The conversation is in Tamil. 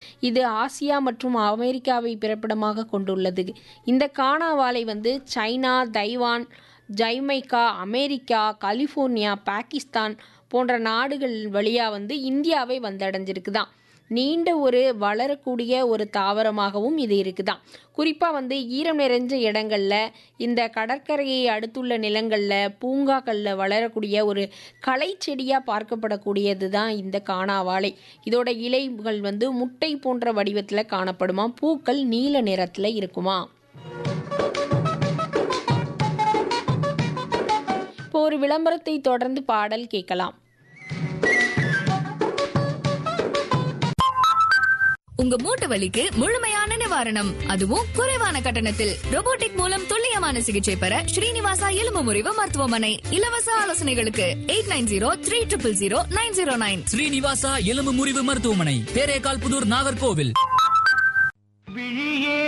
இது ஆசியா மற்றும் அமெரிக்காவை பிறப்பிடமாக கொண்டுள்ளது இந்த காணாவாலை வந்து China Taiwan Jamaica America California Pakistan போன்ற நாடுகள் வழியாக வந்து இந்தியாவை வந்தடைஞ்சிருக்குதாம் நீண்ட ஒரு வளரக்கூடிய ஒரு தாவரமாகவும் இது இருக்குதாம் குறிப்பாக வந்து ஈரம் நிறைஞ்ச இடங்களில் இந்த கடற்கரையை அடுத்துள்ள நிலங்களில் பூங்காக்களில் வளரக்கூடிய ஒரு களை செடியாக பார்க்கப்படக்கூடியது தான் இந்த காணாவாழை இதோட இலைகள் வந்து முட்டை போன்ற வடிவத்தில் காணப்படுமா பூக்கள் நீல நிறத்தில் இருக்குமா இப்போ ஒரு விளம்பரத்தை தொடர்ந்து பாடல் கேட்கலாம் உங்க மூட்டு வலிக்கு முழுமையான நிவாரணம் அதுவும் குறைவான கட்டணத்தில் robotic மூலம் துல்லியமான சிகிச்சை பெற ஸ்ரீனிவாசா எலும்பு முறிவு மருத்துவமனை இலவச ஆலோசனைகளுக்கு eight nine zero three triple zero nine zero nine Srinivasa எலும்பு முறிவு மருத்துவமனை பேரேகால் புதூர் நாகர்கோவில் விழியே